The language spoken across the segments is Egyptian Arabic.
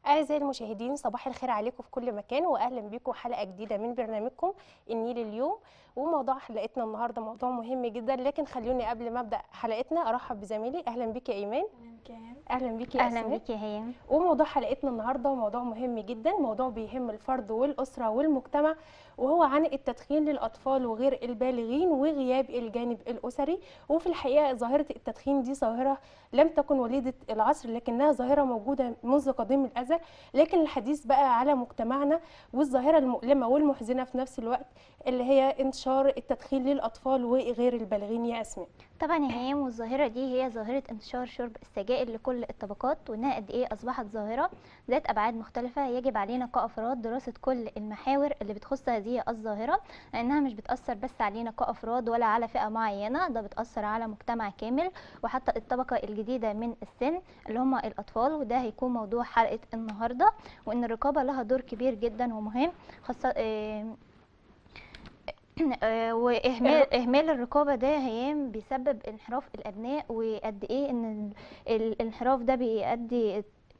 أعزائي المشاهدين صباح الخير عليكم في كل مكان وأهلا بكم حلقة جديدة من برنامجكم النيل اليوم وموضوع حلقتنا النهارده موضوع مهم جدا لكن خلوني قبل ما أبدأ حلقتنا أرحب بزميلي أهلا بك يا إيمان أهلا بك يا اهلا أسماء بيك يا هيام وموضوع حلقتنا النهارده موضوع مهم جدا موضوع بيهم الفرد والأسرة والمجتمع وهو عن التدخين للأطفال وغير البالغين وغياب الجانب الأسري وفي الحقيقة ظاهرة التدخين دي ظاهرة لم تكن وليدة العصر لكنها ظاهرة موجودة منذ قديم الأزل لكن الحديث بقى على مجتمعنا والظاهرة المؤلمة والمحزنة في نفس الوقت اللي هي انتشار التدخين للأطفال وغير البالغين يا أسماء طبعا يا هيام والظاهره دي هي ظاهره انتشار شرب السجائر لكل الطبقات وانها قد ايه اصبحت ظاهره ذات ابعاد مختلفه يجب علينا كافراد دراسه كل المحاور اللي بتخص هذه الظاهره لانها مش بتاثر بس علينا كافراد ولا على فئه معينه ده بتاثر على مجتمع كامل وحتى الطبقه الجديده من السن اللي هم الاطفال وده هيكون موضوع حلقه النهارده وان الرقابه لها دور كبير جدا ومهم خاصه آه، آه، واهمال اهمال الرقابه ده هيام بيسبب انحراف الابناء وقد ايه ان ال- الانحراف ده بيؤدي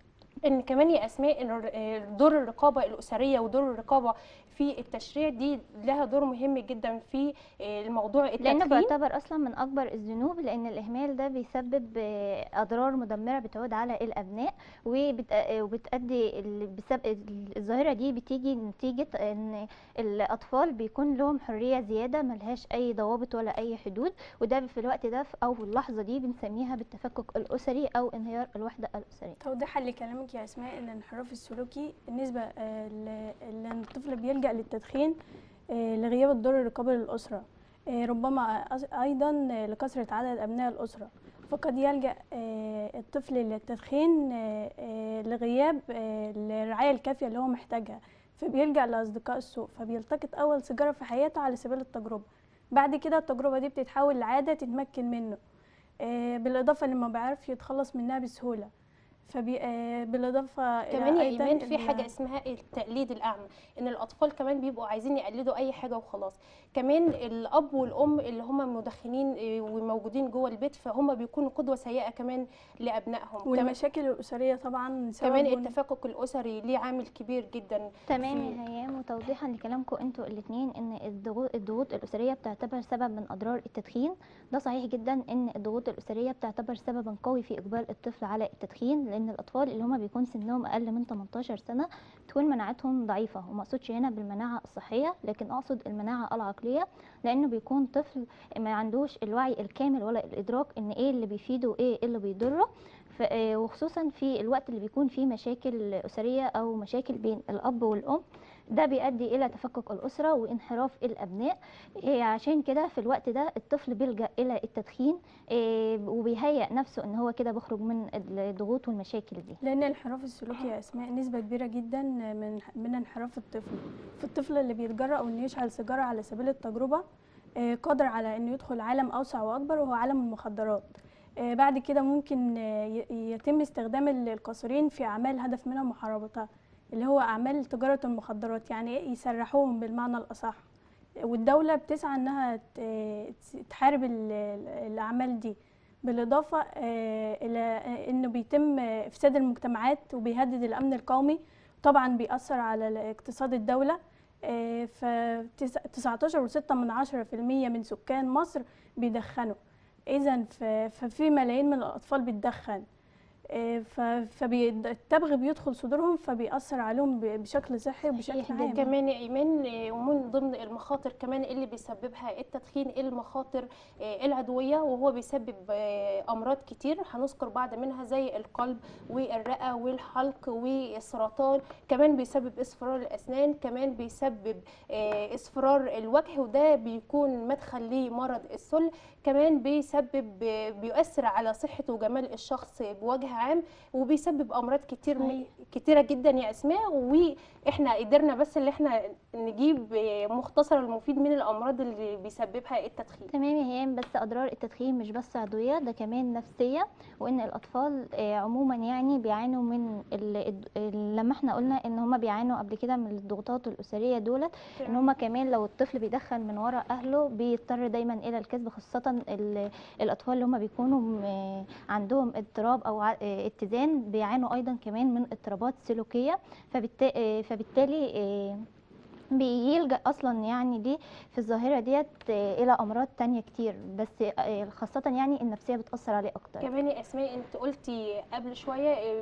ان كمان يا اسماء إن الر- آه، دور الرقابه الاسريه ودور الرقابه في التشريع دي لها دور مهم جدا في آه، الموضوع لانه التدخين بيعتبر اصلا من اكبر الذنوب لان الاهمال ده بيسبب آه، اضرار مدمره بتعود على الابناء وبت- آه، وبتؤدي ال- بسبب ال- الظاهره دي بتيجي نتيجه ان الاطفال بيكون لهم حريه زياده ملهاش اي ضوابط ولا اي حدود وده في الوقت ده في- او في اللحظه دي بنسميها بالتفكك الاسري او انهيار الوحده الاسريه توضيحا لكلامك يا اسماء ان الانحراف السلوكي بالنسبه آه، ل- لان الطفل بيلجا للتدخين آه، لغياب الدور الرقابي للاسره آه، ربما أس- ايضا آه، لكثره عدد ابناء الاسره فقد يلجا آه، الطفل للتدخين آه، آه، لغياب آه، الرعايه الكافيه اللي هو محتاجها فبيلجا لاصدقاء السوء فبيلتقط اول سيجاره في حياته على سبيل التجربه بعد كده التجربه دي بتتحول لعاده تتمكن منه آه، بالاضافه لما بيعرف يتخلص منها بسهوله فبي... آه، بالاضافه إلى كمان يا أيضاً ايمان في ال- حاجه اسمها التقليد الاعمى ان الاطفال كمان بيبقوا عايزين يقلدوا اي حاجه وخلاص كمان الاب والام اللي هم مدخنين آه، وموجودين جوه البيت فهم بيكونوا قدوه سيئه كمان لابنائهم كمان والمشاكل الاسريه طبعا كمان سبب التفكك الاسري ليه عامل كبير جدا تمام في- يا هيام وتوضيحا لكلامكم انتوا الاثنين ان الضغوط الضغوط الاسريه بتعتبر سبب من اضرار التدخين ده صحيح جدا ان الضغوط الاسريه بتعتبر سببا قوي في اقبال الطفل على التدخين لان الاطفال اللي هم بيكون سنهم اقل من 18 سنه تكون مناعتهم ضعيفه وما اقصدش هنا بالمناعه الصحيه لكن اقصد المناعه العقليه لانه بيكون طفل ما عندوش الوعي الكامل ولا الادراك ان ايه اللي بيفيده وايه اللي بيضره ف- آه، وخصوصا في الوقت اللي بيكون فيه مشاكل أسرية أو مشاكل بين الأب والأم ده بيؤدي إلى تفكك الأسرة وانحراف الأبناء إيه عشان كده في الوقت ده الطفل بيلجأ إلى التدخين إيه وبيهيأ نفسه إن هو كده بيخرج من الضغوط والمشاكل دي لان الانحراف السلوكي يا اسماء نسبه كبيره جدا من من انحراف الطفل في الطفل اللي بيتجرأ انه يشعل سيجاره على سبيل التجربه آه، قادر على انه يدخل عالم اوسع واكبر وهو عالم المخدرات آه، بعد كده ممكن آه، ي- يتم استخدام ال- القاصرين في اعمال هدف منها محاربتها اللي هو اعمال تجاره المخدرات يعني إيه؟ يسرحوهم بالمعنى الاصح والدوله بتسعى انها ت- تحارب ال- ال- الاعمال دي بالاضافه آه، الى آه، انه بيتم آه، افساد المجتمعات وبيهدد الامن القومي طبعا بيأثر على اقتصاد الدوله ف 19.6 من عشرة في المية من سكان مصر بيدخنوا اذا ففي ملايين من الاطفال بتدخن آه، ف- فالتبغ بيدخل صدورهم فبيأثر عليهم ب- بشكل صحي وبشكل صحيح عام كمان يا ايمان آه، ومن ضمن المخاطر كمان اللي بيسببها التدخين المخاطر آه، العدويه وهو بيسبب آه، امراض كتير هنذكر بعض منها زي القلب والرئه والحلق والسرطان كمان بيسبب اصفرار الاسنان كمان بيسبب آه، اصفرار الوجه وده بيكون مدخل لمرض السل كمان بيسبب آه، بيؤثر على صحه وجمال الشخص بوجه عام وبيسبب امراض كتير م- صحيح. كتيره جدا يا اسماء واحنا قدرنا بس اللي احنا نجيب مختصر المفيد من الامراض اللي بيسببها التدخين تمام يا هيام بس اضرار التدخين مش بس عضويه ده كمان نفسيه وان الاطفال آه، عموما يعني بيعانوا من ال- الد- ال- لما احنا قلنا ان هم بيعانوا قبل كده من الضغوطات الاسريه دولت ان هم كمان لو الطفل بيدخن من ورا اهله بيضطر دايما الى الكذب خاصه ال- الاطفال اللي هم بيكونوا م- عندهم اضطراب او ع- آه، اتزان بيعانوا ايضا كمان من اضطرابات سلوكيه فبالت- آه، فبالتالي آه، بيلجأ اصلا يعني دي في الظاهره ديت آه، الى امراض تانية كتير بس آه، خاصه يعني النفسيه بتاثر عليه اكتر كمان يا اسماء انت قلتي قبل شويه آه،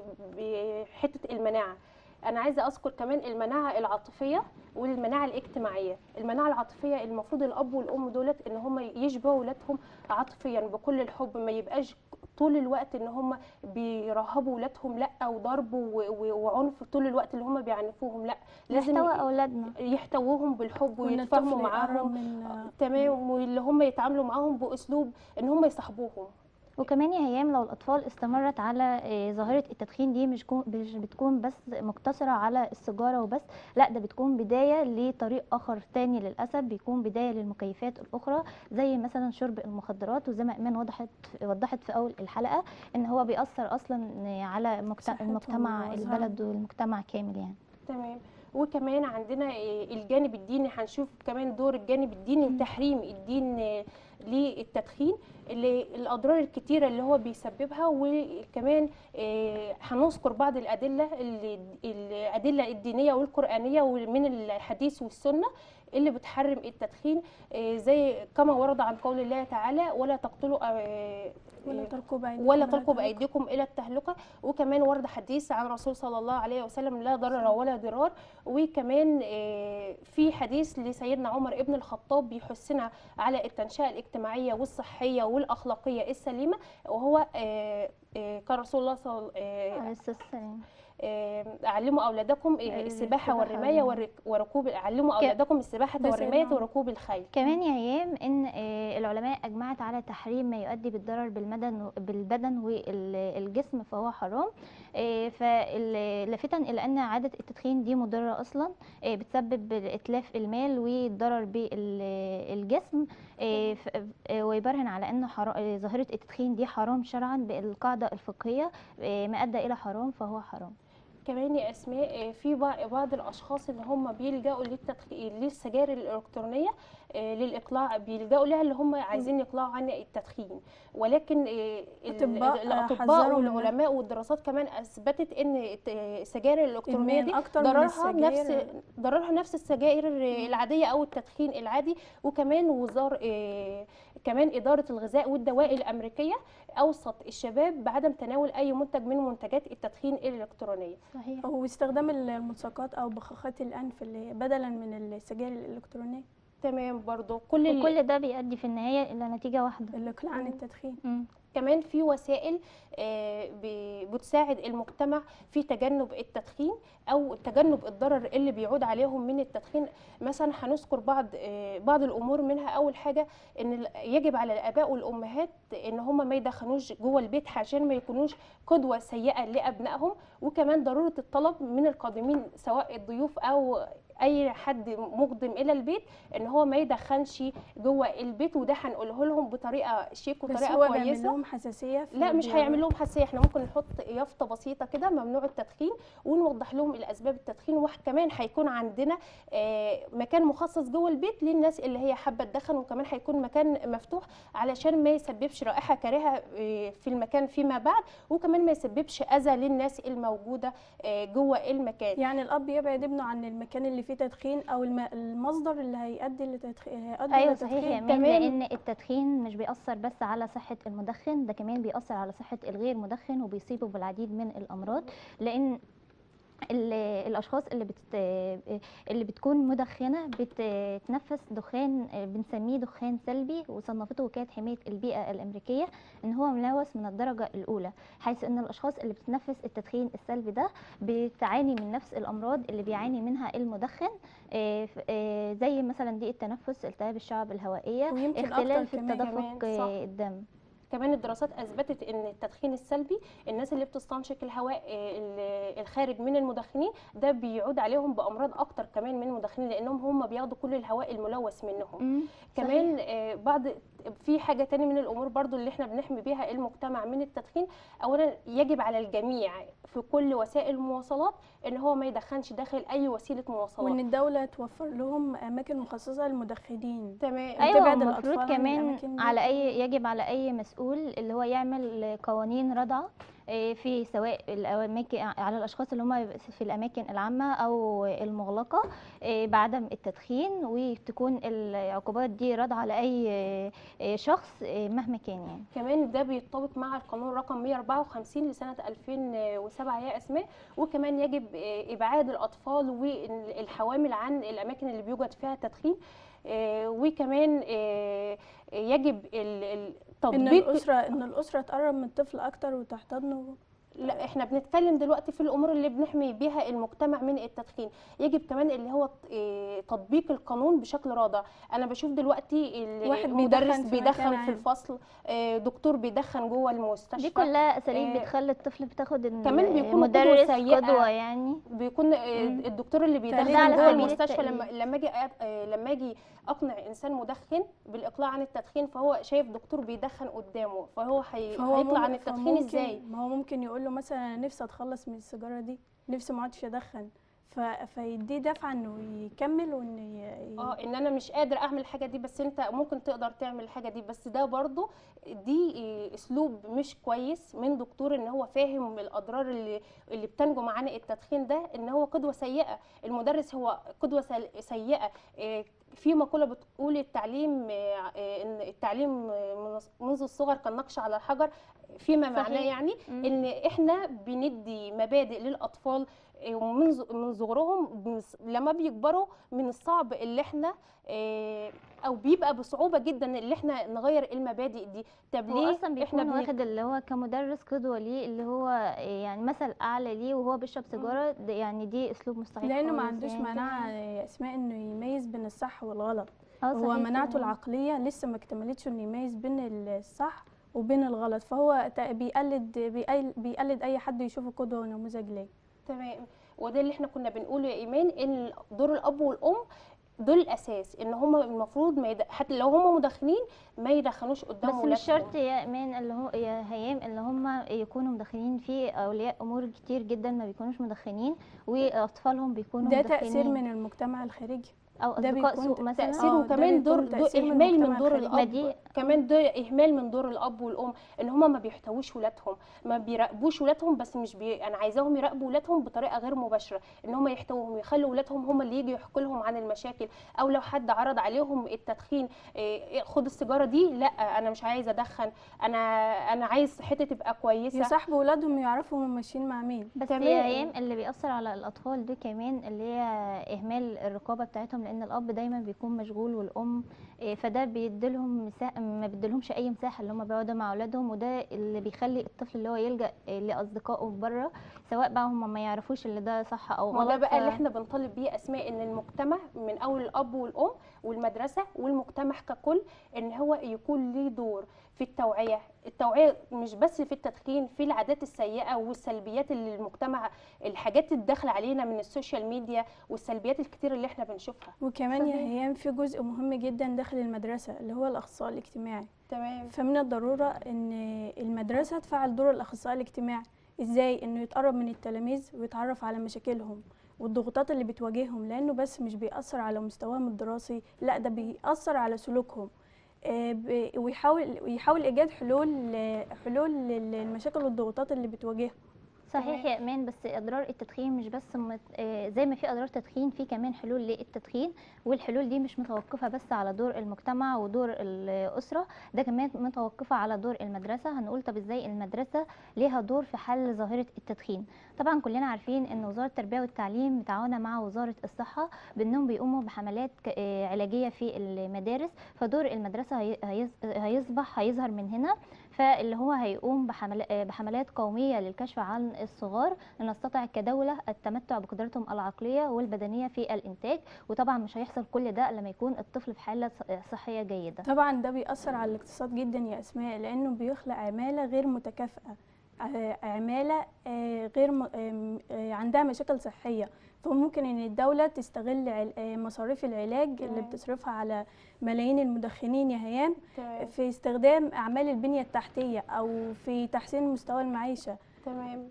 بحته المناعه انا عايزه اذكر كمان المناعه العاطفيه والمناعه الاجتماعيه المناعه العاطفيه المفروض الاب والام دولت ان هم يشبهوا ولادهم عاطفيا بكل الحب ما يبقاش طول الوقت ان هم بيرهبوا ولادهم لا وضرب و- و- وعنف طول الوقت اللي هم بيعنفوهم لا لازم محتوى اولادنا يحتووهم بالحب وان ويتفاهموا الطفل يقرب معاهم من تمام واللي هم يتعاملوا معاهم باسلوب ان هم يصاحبوهم وكمان يا هيام لو الاطفال استمرت على آه، ظاهره التدخين دي مش كون- مش بتكون بس مقتصره على السيجاره وبس لا ده بتكون بدايه لطريق اخر تاني للاسف بيكون بدايه للمكيفات الاخرى زي مثلا شرب المخدرات وزي ما ايمان وضحت وضحت في اول الحلقه ان هو بيأثر اصلا على مجت- صحتهم المجتمع وظهرهم. البلد والمجتمع كامل يعني تمام وكمان عندنا آه، الجانب الديني هنشوف كمان دور الجانب الديني تحريم الدين آه، للتدخين اللي الاضرار الكتيره اللي هو بيسببها وكمان آه، هنذكر بعض الادله اللي الادله الدينيه والقرانيه ومن الحديث والسنه اللي بتحرم التدخين آه، زي كما ورد عن قول الله تعالى ولا تقتلوا آه، ولا تلقوا بايديكم ولا إلى تلقوا التهلكة. بايديكم الى التهلكه وكمان ورد حديث عن الرسول صلى الله عليه وسلم لا ضرر ولا ضرار وكمان آه، في حديث لسيدنا عمر ابن الخطاب بيحثنا على التنشئه الاجتماعيه والصحيه والاخلاقيه السليمه وهو آه، آه، كان رسول الله صلى آه، عليه الصلاة والسلام آه، علموا اولادكم آه، السباحة السباحه والرمايه والرماية. والرك- وركوب علموا ك- اولادكم السباحه ده والرمايه سيدنا عمر. وركوب الخيل كمان يا ايام ان آه، العلماء اجمعت على تحريم ما يؤدي بالضرر بالمدن بالبدن والجسم فهو حرام آه، فلافتا الى ان عاده التدخين دي مضره اصلا آه، بتسبب اتلاف المال والضرر بالجسم آه، ف- آه، ويبرهن على ان حرا- آه، ظاهره التدخين دي حرام شرعا بالقاعده الفقهيه آه، ما ادى الى حرام فهو حرام كمان يا اسماء آه، في بع- بعض الاشخاص اللي هم بيلجأوا للتدخين للسجائر الالكترونيه آه، للإقلاع بيلجأوا لها اللي هم عايزين يقلعوا عن التدخين ولكن آه، ال- أطباء، آه، الأطباء حذروا منها. والعلماء والدراسات كمان أثبتت إن الت- السجائر الإلكترونية إدمان دي أكتر من ضررها السجاير. نفس ضررها نفس السجائر العادية أو التدخين العادي وكمان وزار آه، كمان إدارة الغذاء والدواء الأمريكية أوصت الشباب بعدم تناول أي منتج من منتجات التدخين الإلكترونية صحيح واستخدام الملصقات او بخاخات الانف اللي بدلا من السجاير الالكترونيه تمام برضو كل ال- وكل ده بيؤدي في النهايه الى نتيجه واحده الاقلاع عن التدخين مم. كمان في وسائل آه، ب- بتساعد المجتمع في تجنب التدخين او تجنب الضرر اللي بيعود عليهم من التدخين مثلا هنذكر بعض آه، بعض الامور منها اول حاجه ان ال- يجب على الاباء والامهات ان هم ما يدخنوش جوه البيت عشان ما يكونوش قدوه سيئه لابنائهم وكمان ضروره الطلب من القادمين سواء الضيوف او اي حد مقدم الى البيت ان هو ما يدخنش جوه البيت وده هنقوله لهم بطريقه شيك بس وطريقه هو بيعمل كويسه لهم حساسيه لا مش فبي- هيعمل لهم حساسيه احنا ممكن نحط يافطه بسيطه كده ممنوع التدخين ونوضح لهم الاسباب التدخين وكمان هيكون عندنا آه، مكان مخصص جوه البيت للناس اللي هي حابه تدخن وكمان هيكون مكان مفتوح علشان ما يسببش رائحه كريهه آه، في المكان فيما بعد وكمان ما يسببش اذى للناس الموجوده آه، جوه المكان يعني الاب يبعد ابنه عن المكان اللي فيه تدخين او الم- المصدر اللي هيؤدي لتدخين هيؤدي ايوه لتدخين. صحيح يا امان كمان- لان التدخين مش بيأثر بس على صحة المدخن ده كمان بيأثر على صحة الغير مدخن وبيصيبه بالعديد من الامراض لان ال- الاشخاص اللي بتت... اللي بتكون مدخنه بتتنفس دخان بنسميه دخان سلبي وصنفته وكاله حمايه البيئه الامريكيه ان هو ملوث من الدرجه الاولى حيث ان الاشخاص اللي بتتنفس التدخين السلبي ده بتعاني من نفس الامراض اللي بيعاني منها المدخن آه، ف- آه، زي مثلا ضيق التنفس التهاب الشعب الهوائيه ويمكن اختلال أكتر في كمان. التدفق كمان، صح. آه، الدم كمان الدراسات اثبتت ان التدخين السلبي الناس اللي بتستنشق الهواء آه، ال- الخارج من المدخنين ده بيعود عليهم بامراض اكتر كمان من المدخنين لانهم هم بياخدوا كل الهواء الملوث منهم مم، كمان آه، بعض في حاجه تاني من الامور برضو اللي احنا بنحمي بيها المجتمع من التدخين اولا يجب على الجميع في كل وسائل المواصلات ان هو ما يدخنش داخل اي وسيله مواصلات وان الدوله توفر لهم اماكن مخصصه للمدخنين تمام ايوه تبعد المفروض الأطفال عن كمان الأماكن دي. على اي يجب على اي مسؤول اللي هو يعمل قوانين رضعه آه، في سواء الاماكن على الاشخاص اللي هم في الاماكن العامه او المغلقه آه، بعدم التدخين وتكون العقوبات دي رادعه لاي آه، آه، شخص آه، مهما كان يعني كمان ده بيتطابق مع القانون رقم 154 لسنة 2007 يا أسماء وكمان يجب آه، إبعاد الأطفال والحوامل عن الأماكن اللي بيوجد فيها تدخين آه، وكمان آه، يجب ال- ال- ان تطبيق الاسره ان الاسره تقرب من الطفل اكتر وتحتضنه لا احنا بنتكلم دلوقتي في الامور اللي بنحمي بيها المجتمع من التدخين يجب كمان اللي هو ت- إيه، تطبيق القانون بشكل رادع انا بشوف دلوقتي ال- واحد المدرس بيدخن في بيدخن مكان في عام. الفصل آه، دكتور بيدخن جوه المستشفى دي كلها اساليب آه، بتخلي الطفل بتاخد ال- كمان بيكونوا قدوة المدرس سيئة. قدوه يعني بيكون آه، مم. الدكتور اللي تقليد بيدخن على جوه سبيل المستشفى التقليد. لما لما اجي أ- آه، لما اجي اقنع انسان مدخن بالاقلاع عن التدخين فهو شايف دكتور بيدخن قدامه فهو هي- فهو هيطلع مم- عن التدخين فممكن- ازاي ما هو ممكن يقول له مثلا انا نفسي اتخلص من السيجاره دي نفسي ما اعدش ادخن ف... فيديه دفعه انه يكمل وانه ي... اه ان انا مش قادر اعمل الحاجه دي بس انت ممكن تقدر تعمل الحاجه دي بس ده برضو دي إيه، اسلوب مش كويس من دكتور ان هو فاهم الاضرار اللي اللي بتنجم عن التدخين ده ان هو قدوه سيئه المدرس هو قدوه سل- سيئه إيه، في مقوله بتقول التعليم إيه، إيه، ان التعليم إيه، من- منذ الصغر كالنقش على الحجر فيما معناه صحيح. يعني مم. ان احنا بندي مبادئ للاطفال إيه، ومن ز- من صغرهم بنس- لما بيكبروا من الصعب اللي احنا إيه، او بيبقى بصعوبه جدا اللي احنا نغير المبادئ دي طب هو ليه اصلا احنا بيكون بن- واخد اللي هو كمدرس قدوه ليه اللي هو يعني مثل اعلى ليه وهو بيشرب سيجاره ده يعني دي اسلوب مستحيل لانه ما خالص عندوش يعني. مناعه يا اسماء انه يميز بين الصح والغلط اه هو صحيح مناعته كده. العقليه لسه ما اكتملتش انه يميز بين الصح وبين الغلط فهو ت- بيقلد بيقل- بيقلد اي حد يشوفه قدوه ونموذج ليه تمام وده اللي احنا كنا بنقوله يا ايمان ان دور الاب والام دول الاساس ان هم المفروض ما يد... حتى لو هم مدخنين ما يدخنوش قدام بس مش ولادهم. شرط يا ايمان اللي هو يا هيام اللي هم يكونوا مدخنين في اولياء امور كتير جدا ما بيكونوش مدخنين واطفالهم بيكونوا ده مدخنين تاثير من المجتمع الخارجي او ده اصدقاء بيكون سوء مثلا تأثير آه، ده وكمان دور, بيكون دور تأثير من اهمال من المجتمع دور الخارجي. ما الاب دي- كمان ده اهمال من دور الاب والام ان هما ما بيحتويش ولادهم ما بيراقبوش ولادهم بس مش بي... انا عايزاهم يراقبوا ولادهم بطريقه غير مباشره ان هما يحتوهم يخلوا ولادهم هما اللي يجي يحكوا لهم عن المشاكل او لو حد عرض عليهم التدخين إيه، خد السيجاره دي لا انا مش عايزه ادخن انا انا عايز صحتي تبقى كويسه يصاحبوا ولادهم يعرفوا هم ماشيين مع مين بس تمام. يا ايام اللي بيأثر على الاطفال دول كمان اللي هي اهمال الرقابه بتاعتهم لان الاب دايما بيكون مشغول والام إيه، فده بيديلهم مساحه ما بيديلهمش اي مساحه اللي هم بيقعدوا مع اولادهم وده اللي بيخلي الطفل اللي هو يلجأ إيه، لاصدقائه بره سواء بقى هم ما يعرفوش اللي ده صح او ما غلط ده بقى اللي ف- احنا بنطالب بيه اسماء ان المجتمع من اول الاب والام والمدرسه والمجتمع ككل ان هو يكون ليه دور في التوعيه التوعيه مش بس في التدخين في العادات السيئه والسلبيات اللي المجتمع الحاجات اللي داخله علينا من السوشيال ميديا والسلبيات الكتير اللي احنا بنشوفها وكمان يا صحيح. هيام في جزء مهم جدا داخل المدرسه اللي هو الاخصائي الاجتماعي تمام فمن الضروره ان المدرسه تفعل دور الاخصائي الاجتماعي ازاي انه يتقرب من التلاميذ ويتعرف على مشاكلهم والضغوطات اللي بتواجههم لانه بس مش بيأثر على مستواهم الدراسي لا ده بيأثر على سلوكهم آه، ب- ويحاول ويحاول ايجاد حلول آه، حلول للمشاكل والضغوطات اللي بتواجههم صحيح يا ايمان بس اضرار التدخين مش بس مت... آه، زي ما في اضرار تدخين في كمان حلول للتدخين والحلول دي مش متوقفه بس على دور المجتمع ودور الاسره ده كمان متوقفه على دور المدرسه هنقول طب ازاي المدرسه ليها دور في حل ظاهره التدخين طبعا كلنا عارفين ان وزاره التربيه والتعليم متعاونه مع وزاره الصحه بانهم بيقوموا بحملات ك- آه، علاجيه في المدارس فدور المدرسه هي- هيص- هيصبح هيظهر من هنا فاللي هو هيقوم بحمل- آه، بحملات قوميه للكشف عن الصغار لنستطيع كدوله التمتع بقدرتهم العقليه والبدنيه في الانتاج وطبعا مش هيحصل كل ده لما يكون الطفل في حاله ص- صحيه جيده طبعا ده بيأثر على الاقتصاد جدا يا أسماء لأنه بيخلق عمالة غير متكافئة ع- عمالة آه، غير م- آم، آه، عندها مشاكل صحية فممكن إن الدولة تستغل عل- آه، مصاريف العلاج اللي تمام. بتصرفها على ملايين المدخنين يا هيام تمام في استخدام أعمال البنية التحتية أو في تحسين مستوى المعيشة تمام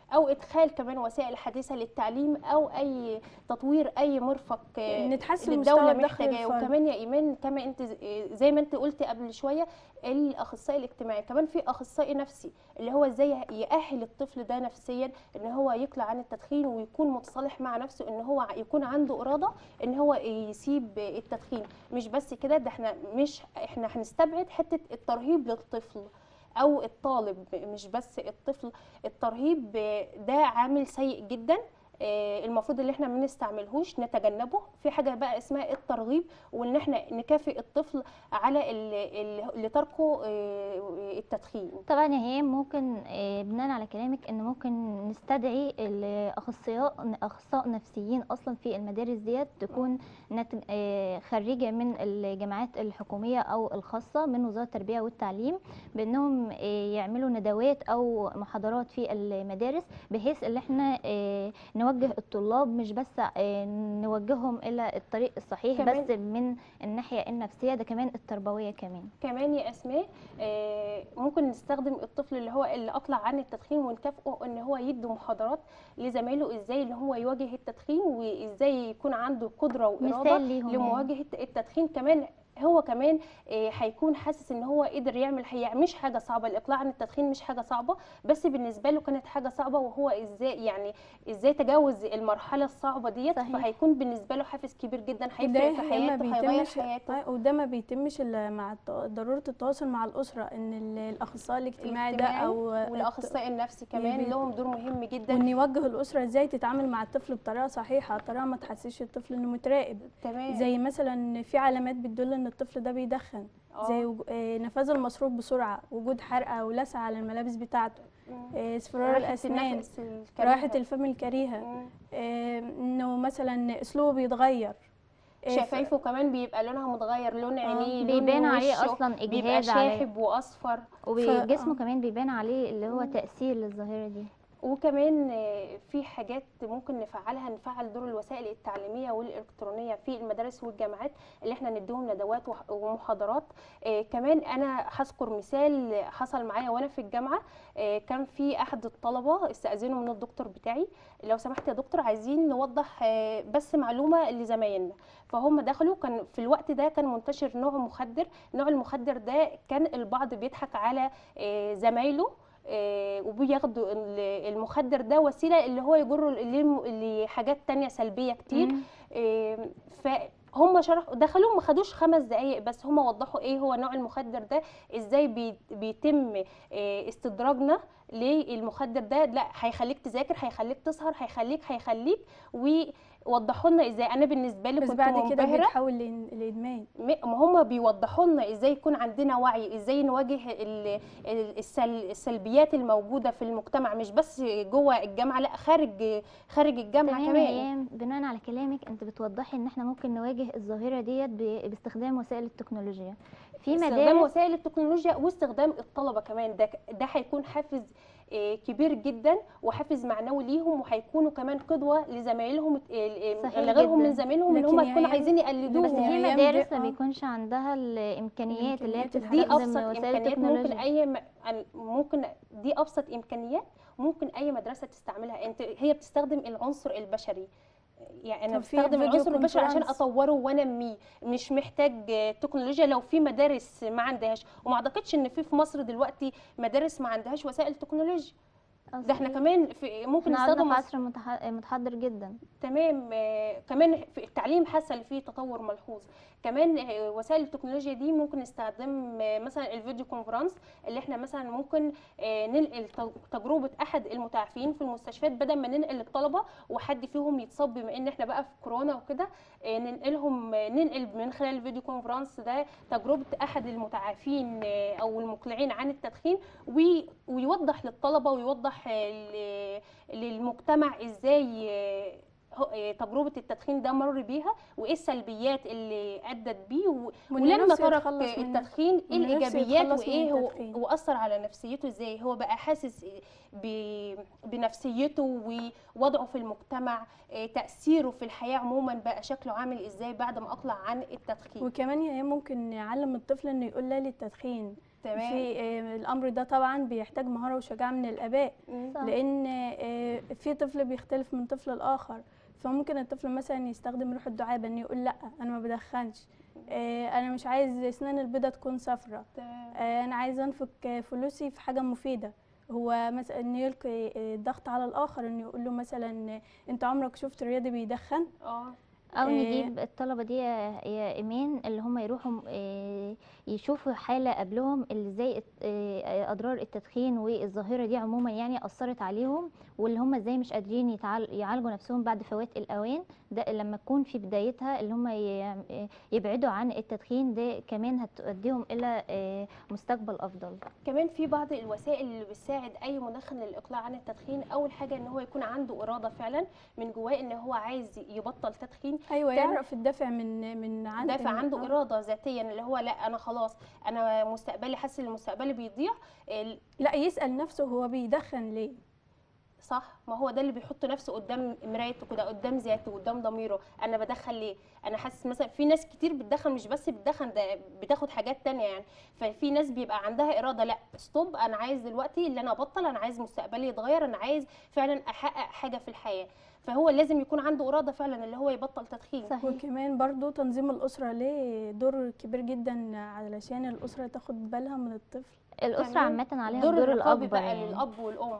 او ادخال كمان وسائل حديثه للتعليم او اي تطوير اي مرفق آه، نتحسن اللي مستوى الدوله الدخل محتاجاه الفردي. وكمان يا ايمان كما انت زي ما انت قلتي قبل شويه الاخصائي الاجتماعي كمان في اخصائي نفسي اللي هو ازاي يأهل الطفل ده نفسيا ان هو يقلع عن التدخين ويكون متصالح مع نفسه ان هو يكون عنده اراده ان هو يسيب التدخين مش بس كده ده احنا مش احنا هنستبعد حته الترهيب للطفل او الطالب مش بس الطفل الترهيب ده عامل سيء جدا آه، المفروض ان احنا ما نستعملهوش نتجنبه في حاجه بقى اسمها الترغيب وان احنا نكافئ الطفل على ال- ال- اللي تركه آه، التدخين طبعا يا هي ممكن آه، بناء على كلامك ان ممكن نستدعي الاخصائياء اخصائي نفسيين اصلا في المدارس ديت تكون نت- آه، خريجه من الجامعات الحكوميه او الخاصه من وزاره التربيه والتعليم بانهم آه، يعملوا ندوات او محاضرات في المدارس بحيث ان احنا آه، نوجه الطلاب مش بس آه، نوجههم الى الطريق الصحيح كمان- بس من الناحيه النفسيه ده كمان التربويه كمان كمان يا اسماء آه، ممكن نستخدم الطفل اللي هو اللي اقلع عن التدخين ونكافئه ان هو يدي محاضرات لزمايله ازاي ان هو يواجه التدخين وازاي يكون عنده قدره واراده مثال ليهم يعني. لمواجهه التدخين كمان هو كمان آه، هيكون حاسس ان هو قدر يعمل هي مش حاجه صعبه الاقلاع عن التدخين مش حاجه صعبه بس بالنسبه له كانت حاجه صعبه وهو ازاي يعني ازاي تجاوز المرحله الصعبه ديت صحيح. فهيكون بالنسبه له حافز كبير جدا وده هيفرق في هي ما حياته هيغير بيتمش حياته آه، وده ما بيتمش الا مع الت- ضروره التواصل مع الاسره ان ال- الاخصائي الاجتماعي ده الاجتماعي او والاخصائي النفسي كمان يبي- لهم دور مهم جدا وان يوجه الاسره ازاي تتعامل مع الطفل بطريقه صحيحه طريقه ما تحسسش الطفل انه متراقب تمام زي مثلا في علامات بتدل ان الطفل ده بيدخن آه. زي وج- آه، نفاذ المصروف بسرعه وجود حرقه او لسعه على الملابس بتاعته مم. آه، اصفرار راحة الاسنان النفس الكريهة. راحه الفم الكريهه مم. آه، انه مثلا اسلوبه بيتغير آه، ف- شفايفه كمان بيبقى لونها متغير لون عينيه لون بيبان عليه وشه اصلا بيبقى اجهاد عليه شاحب واصفر وجسمه آه. كمان بيبان عليه اللي هو مم. تأثير للظاهرة دي وكمان آه، في حاجات ممكن نفعلها نفعل دور الوسائل التعليميه والالكترونيه في المدارس والجامعات اللي احنا نديهم ندوات وح- ومحاضرات آه، كمان انا هذكر مثال حصل معايا وانا في الجامعه آه، كان في احد الطلبه استاذنوا من الدكتور بتاعي لو سمحت يا دكتور عايزين نوضح آه، بس معلومه لزمايلنا فهم دخلوا كان في الوقت ده كان منتشر نوع مخدر نوع المخدر ده كان البعض بيضحك على آه، زمايله آه، وبياخدوا ال- المخدر ده وسيله اللي هو يجروا ل- لحاجات تانية سلبيه كتير مم. آه، فهم شرحوا دخلوا ما خدوش خمس دقايق بس هم وضحوا ايه هو نوع المخدر ده ازاي بي- بيتم آه، استدراجنا للمخدر ده لا هيخليك تذاكر هيخليك تسهر هيخليك هيخليك ووضحوا لنا ازاي انا بالنسبه لي بس كنت بعد كده منبهره بيتحول لإن- لادمان م- ما هم بيوضحوا لنا ازاي يكون عندنا وعي ازاي نواجه ال- ال- السل- السلبيات الموجوده في المجتمع مش بس جوه الجامعه لا خارج خارج الجامعه تمام كمان هي بناء على كلامك انت بتوضحي ان احنا ممكن نواجه الظاهرة ديت ب- باستخدام وسائل التكنولوجيا في استخدام مدارس وسائل التكنولوجيا واستخدام الطلبه كمان ده ده هيكون حافز آه، كبير جدا وحافز معنوي ليهم وهيكونوا كمان قدوه لزمايلهم آه، صحيح اللي غيرهم جدا. من زمايلهم اللي لكن هم يا يكونوا أيام- عايزين بس يقلدوهم يا في أيام مدارس دي- ما آه. بيكونش عندها الامكانيات اللي هي الإمكانيات دي بتستخدم ابسط وسائل امكانيات ممكن التكنولوجيا اي م- ممكن دي ابسط امكانيات ممكن اي مدرسه تستعملها انت هي بتستخدم العنصر البشري يعني انا طب في بستخدم فيديو العنصر البشري عشان كونفرنس. اطوره وانميه مش محتاج آه، تكنولوجيا لو في مدارس ما عندهاش وما اعتقدش ان في في مصر دلوقتي مدارس ما عندهاش وسائل تكنولوجيا ده احنا كمان في ممكن احنا قعدنا نستخدم في عصر متح- متحضر جدا تمام آه، كمان في التعليم حصل فيه تطور ملحوظ كمان آه، وسائل التكنولوجيا دي ممكن نستخدم آه، مثلا الفيديو كونفرنس اللي احنا مثلا ممكن آه، ننقل ت- تجربه احد المتعافين في المستشفيات بدل ما ننقل الطلبه وحد فيهم يتصاب بما ان احنا بقى في كورونا وكده آه، ننقلهم آه، ننقل من خلال الفيديو كونفرنس ده تجربه احد المتعافين آه، او المقلعين عن التدخين وي- ويوضح للطلبه ويوضح آه، ل- للمجتمع ازاي آه، هو- آه، تجربه التدخين ده مر بيها وايه السلبيات اللي ادت بيه و- وإن ولما نفسه ترك يتخلص من- التدخين ايه وإن نفسه الايجابيات يتخلص من وايه هو التدخين. واثر على نفسيته ازاي هو بقى حاسس ب- بنفسيته ووضعه في المجتمع آه، تاثيره في الحياه عموما بقى شكله عامل ازاي بعد ما اقلع عن التدخين وكمان هي ممكن نعلم الطفل انه يقول لا للتدخين تمام في آه، الامر ده طبعا بيحتاج مهاره وشجاعه من الاباء مم. صح. لان آه، في طفل بيختلف من طفل لاخر فممكن الطفل مثلا يستخدم روح الدعابه انه يقول لا انا ما بدخنش آه، انا مش عايز اسنان البيضه تكون صفرة تمام آه، انا عايز انفق آه، فلوسي في حاجه مفيده هو مثلا انه يلقي آه، الضغط على الاخر انه يقول له مثلا آه، انت عمرك شفت رياضي بيدخن اه او إيه. نجيب الطلبه دي يا يا ايمان اللي هم يروحوا إيه، يشوفوا حاله قبلهم اللي ازاي الت- إيه، اضرار التدخين والظاهره دي عموما يعني اثرت عليهم واللي هم ازاي مش قادرين يتعال- يعالجوا نفسهم بعد فوات الاوان ده لما تكون في بدايتها اللي هم ي- يبعدوا عن التدخين ده كمان هتؤديهم الى إيه، مستقبل افضل كمان في بعض الوسائل اللي بتساعد اي مدخن للاقلاع عن التدخين اول حاجه ان هو يكون عنده اراده فعلا من جواه ان هو عايز يبطل تدخين ايوه تاني- يعرف الدافع من من عند دافع من- عنده آه. اراده ذاتيا اللي هو لا انا خلاص انا مستقبلي حاسس ان مستقبلي بيضيع ال- لا يسال نفسه هو بيدخن ليه صح ما هو ده اللي بيحط نفسه قدام مرايته كده قدام ذاته قدام ضميره انا بدخن ليه انا حاسس مثلا في ناس كتير بتدخن مش بس بتدخن ده بتاخد حاجات تانية يعني ففي ناس بيبقى عندها اراده لا ستوب انا عايز دلوقتي اللي انا ابطل انا عايز مستقبلي يتغير انا عايز فعلا احقق حاجه في الحياه فهو لازم يكون عنده اراده فعلا اللي هو يبطل تدخين صحيح وكمان برضو تنظيم الأسرة ليه دور كبير جدا علشان الأسرة تاخد بالها من الطفل الاسره كمان عامه عليها دور الدور الرقابي الاكبر بقى يعني للاب والام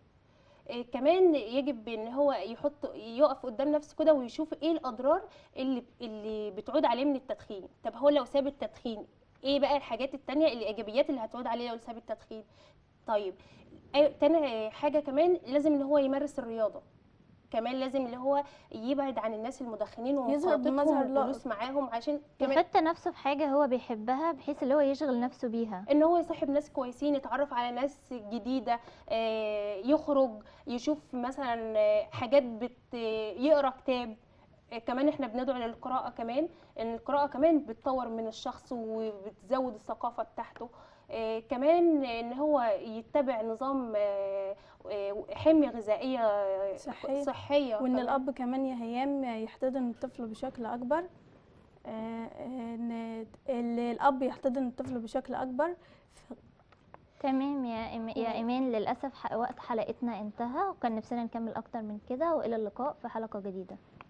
إيه كمان يجب ان هو يحط يقف قدام نفسه كده ويشوف ايه الاضرار اللي اللي بتعود عليه من التدخين طب هو لو ساب التدخين ايه بقى الحاجات التانية الايجابيات اللي هتعود عليه لو ساب التدخين طيب أي- تاني حاجه كمان لازم ان هو يمارس الرياضه كمان لازم اللي هو يبعد عن الناس المدخنين يظهر بمظهر ومخاطبهم لائق. والجلوس معاهم عشان كمان يحط نفسه في حاجه هو بيحبها بحيث اللي هو يشغل نفسه بيها ان هو يصاحب ناس كويسين يتعرف على ناس جديده آه، يخرج يشوف مثلا آه، حاجات بت يقرا كتاب آه، كمان احنا بندعو للقراءه كمان ان القراءه كمان بتطور من الشخص وبتزود الثقافه بتاعته آه، كمان ان هو يتبع نظام آه، آه، حميه غذائيه صحية. صحيه وإن كمان. الأب كمان يا هيام يحتضن الطفل بشكل أكبر آه، إن ال- الأب يحتضن الطفل بشكل أكبر ف- تمام يا إيم- يا ايمان للاسف ح- وقت حلقتنا انتهى وكان نفسنا نكمل اكتر من كده والى اللقاء في حلقه جديده